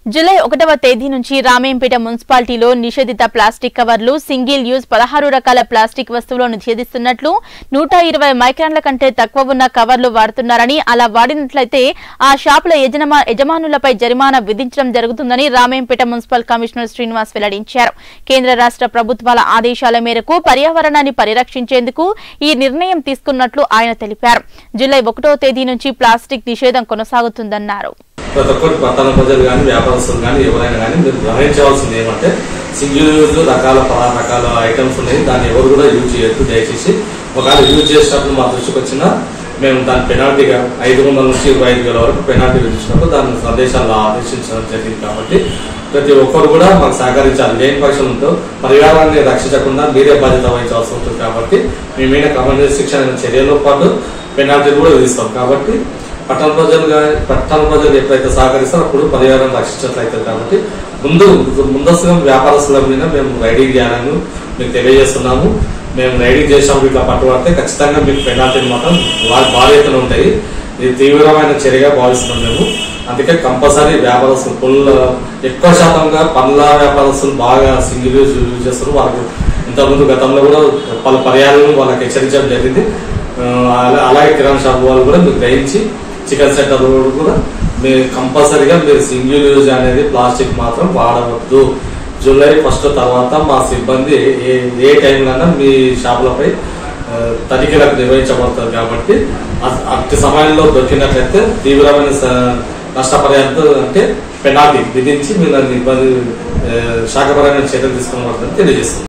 July ఒకటవ తేదీ నుంచి రామేంపేట మున్సిపాలిటీలో నిషేధిత ప్లాస్టిక్ కవర్లు సింగిల్ యూజ్ పదహారు రకాల ప్లాస్టిక్ వస్తువులను నిషేధిస్తున్నట్లు నూట ఇరవై మైక్రాన్ల కంటే తక్కువ ఉన్న కవర్లు వాడుతున్నారని అలా వాడినట్లయితే ఆ షాపుల యజమా యజమానులపై జరిమానా విధించడం జరుగుతుందని రామేంపేట మున్సిపల్ కమిషనర్ శ్రీనివాస్ వెల్లడించారు కేంద్ర రాష్ట్ర ప్రభుత్వాల ఆదేశాల మేరకు పర్యావరణాన్ని పరిరక్షించేందుకు ఈ నిర్ణయం తీసుకున్నట్లు ఆయన తెలిపారు జూలై ఒకటో తేదీ నుంచి ప్లాస్టిక్ నిషేధం కొనసాగుతుందన్నారు ప్రతి ఒక్కటి పట్టణ ప్రజలు కానీ వ్యాపారస్తులు కానీ ఎవరైనా కానీ మీరు గమనించవలసింది ఏమంటే సింగిల్ యూజ్ రకాల పదహారు రకాల ఐటమ్స్ ఉన్నాయి దాన్ని ఎవరు కూడా యూజ్ చేయొద్దు దయచేసి ఒకవేళ యూజ్ చేసినప్పుడు మా దృష్టికి వచ్చినా మేము దాని పెనాల్టీగా ఐదు వందల నుంచి ఇరవై ఐదు వేల వరకు పెనాల్టీ విధించినప్పుడు దాని సందేశాలు ఆదేశించడం జరిగింది కాబట్టి ప్రతి ఒక్కరు కూడా మాకు సహకరించాలి లేని పక్షంతో పర్యావరణాన్ని రక్షించకుండా మీరే బాధ్యత వహించాల్సి ఉంటుంది కాబట్టి మీ మీద కమర్షియల్ శిక్షణ చర్యలతో పాటు పెనాల్టీ కూడా విధిస్తాం కాబట్టి పట్టణ ప్రజలు కానీ పట్టణ ప్రజలు ఎప్పుడైతే సహకరిస్తారో అప్పుడు పర్యావరణం రక్షించినట్లయితే కాబట్టి ముందు ముందస్తుగా వ్యాపారస్తుల మీద మేము రైడింగ్ చేయాలని మీకు తెలియజేస్తున్నాము మేము రైడింగ్ చేసినప్పుడు ఇట్లా పట్టుబడితే ఖచ్చితంగా మీకు పెనాల్టీలు మాత్రం వారి బాధ్యతలు ఉంటాయి ఇది తీవ్రమైన చర్యగా భావిస్తున్నాం మేము అందుకే కంపల్సరీ వ్యాపారస్తులు పుల్ల ఎక్కువ శాతంగా పండ్ల వ్యాపారస్తులు బాగా సింగిల్ యూజ్ యూజ్ చేస్తారు వాళ్ళకు ఇంతకుముందు గతంలో కూడా పలు పర్యాలను వాళ్ళకి హెచ్చరించడం జరిగింది ఆ, అలా- అలాగే కిరాణా షాప్ వాళ్ళు కూడా మీరు గ్రహించి చికెన్ సెంటర్ వాళ్ళు కూడా మీరు కంపల్సరీగా మీరు సింగిల్ యూజ్ అనేది ప్లాస్టిక్ మాత్రం వాడవద్దు జూలై ఫస్ట్ తర్వాత మా సిబ్బంది ఏ ఏ టైంలో మీ షాపులపై ఆ, తనిఖీలకు నిర్వహించబడతారు కాబట్టి అ- అట్టి సమయంలో దొరికినట్లయితే తీవ్రమైన స- నష్టపరిహారంతో అంటే పెనాల్టీ విధించి మీరు దాన్ని ఇబ్బంది ఆ, శాఖపరమైన చర్యలు తీసుకోవడం తెలియజేస్తుంది